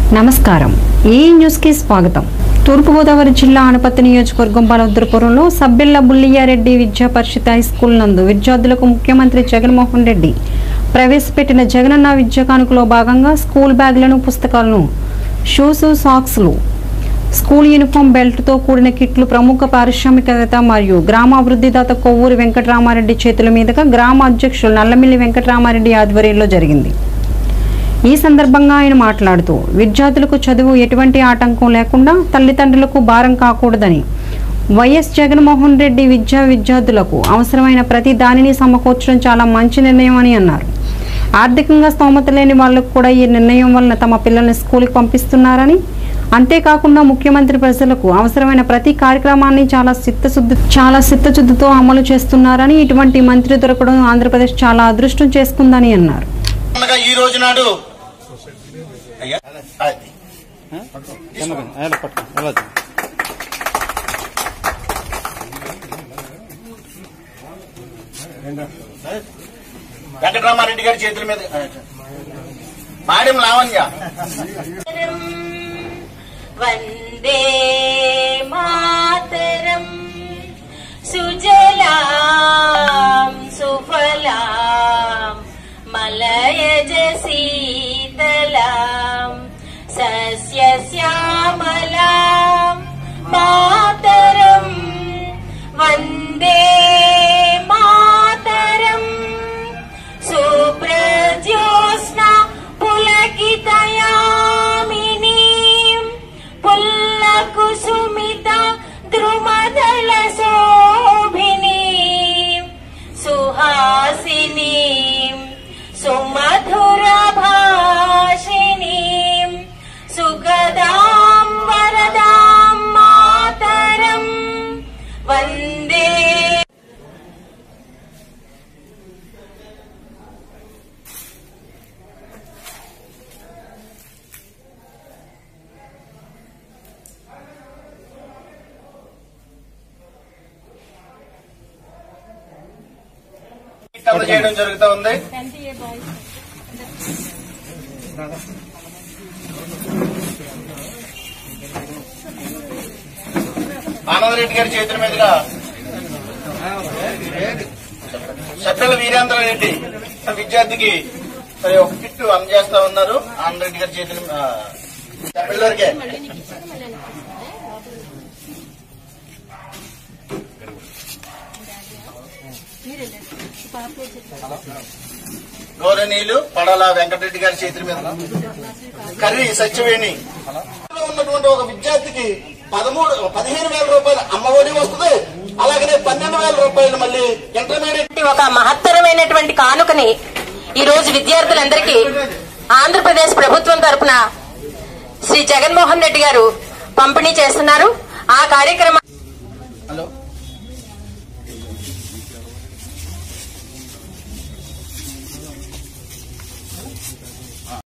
నమస్కారం ఈ న్యూస్ కి స్వాగతం తూర్పుగోదావరి జిల్లా అనపత్తి నియోజకవర్గం బలవద్దరపురంలో సబ్బిళ్ల బుల్లియారెడ్డి విద్యా పరిషత్ హై స్కూల్ నందు విద్యార్థులకు ముఖ్యమంత్రి జగన్మోహన్ రెడ్డి ప్రవేశపెట్టిన జగనన్న విద్యా కానుకలో భాగంగా స్కూల్ బ్యాగులను పుస్తకాలను షూస్ సాక్స్లు స్కూల్ యూనిఫామ్ బెల్ట్తో కూడిన కిట్లు ప్రముఖ పారిశ్రామికవేత్త మరియు గ్రామాభివృద్ధిదాత కొవ్వూరి వెంకటరామారెడ్డి చేతుల మీదుగా గ్రామ అధ్యక్షులు నల్లమిల్లి వెంకటరామారెడ్డి ఆధ్వర్యంలో జరిగింది ఈ సందర్భంగా ఆయన మాట్లాడుతూ విద్యార్థులకు చదువు ఎటువంటి ఆటంకం లేకుండా తల్లిదండ్రులకు భారం కాకూడదని వైఎస్ జగన్మోహన్ రెడ్డి విద్యా విద్యార్థులకు అవసరమైన ప్రతి దానిని సమకూర్చడం చాలా మంచి నిర్ణయం అని అన్నారు ఆర్థికంగా స్తోమత లేని వాళ్లకు కూడా ఈ నిర్ణయం వలన తమ పిల్లల్ని స్కూల్కి పంపిస్తున్నారని అంతేకాకుండా ముఖ్యమంత్రి ప్రజలకు అవసరమైన ప్రతి కార్యక్రమాన్ని చాలా చిత్తశుద్ధి చాలా చిత్తశుద్ధితో అమలు చేస్తున్నారని ఇటువంటి మంత్రి దొరకడం ఆంధ్రప్రదేశ్ చాలా అదృష్టం చేసుకుందని అన్నారు అనగా ఈ రోజు నాడు అయ్యా అది. చిన్నగా ఎలా పట్టుకో ఎలా చేయి. వెంకటరామారెడ్డి గారి చేతుల మీద మాడెం లావణ్య वन्दे मातरम् सुजलाम् सुफलाम् मलयज शीतलाम् सस्यश्यामलाम् मातरम् वन्दे मातरम् सुप्रज्योत्स्ना पुलकितयामिनीम् पुल्लकुसुमित द्रुमदल शोभिनीम् सुहासिनीम् सुमधुरभाषिणीम् सुखदाम् वरदाम् मातरम् वन्दे చేయడం జరుగుతూ ఉంది ఆనందరెడ్డి గారి చేతుల మీదుగా సభ్యుల వీరేంద్ర రెడ్డి విద్యార్థికి మరి ఒక కిట్ అందజేస్తా ఉన్నారు ఆనందరెడ్డి గారి చేతుల ఆ, సభ్యులవరకే గౌరవనీయులు పడాల వెంకటరెడ్డి గారి చేతుల మీద కర్రీ సత్యవేణి లో ఉన్నటువంటి ఒక విద్యార్థికి పదమూడు పదిహేను వేల రూపాయలు అమ్మఒడి వస్తుంది అలాగనే పన్నెండు వేల రూపాయలు మళ్ళీ ఇంటర్మీడియట్ ఒక మహత్తరమైనటువంటి కానుకని ఈ రోజు విద్యార్థులందరికీ ఆంధ్రప్రదేశ్ ప్రభుత్వం తరపున శ్రీ జగన్మోహన్ రెడ్డి గారు పంపిణీ చేస్తున్నారు ఆ కార్యక్రమం హలో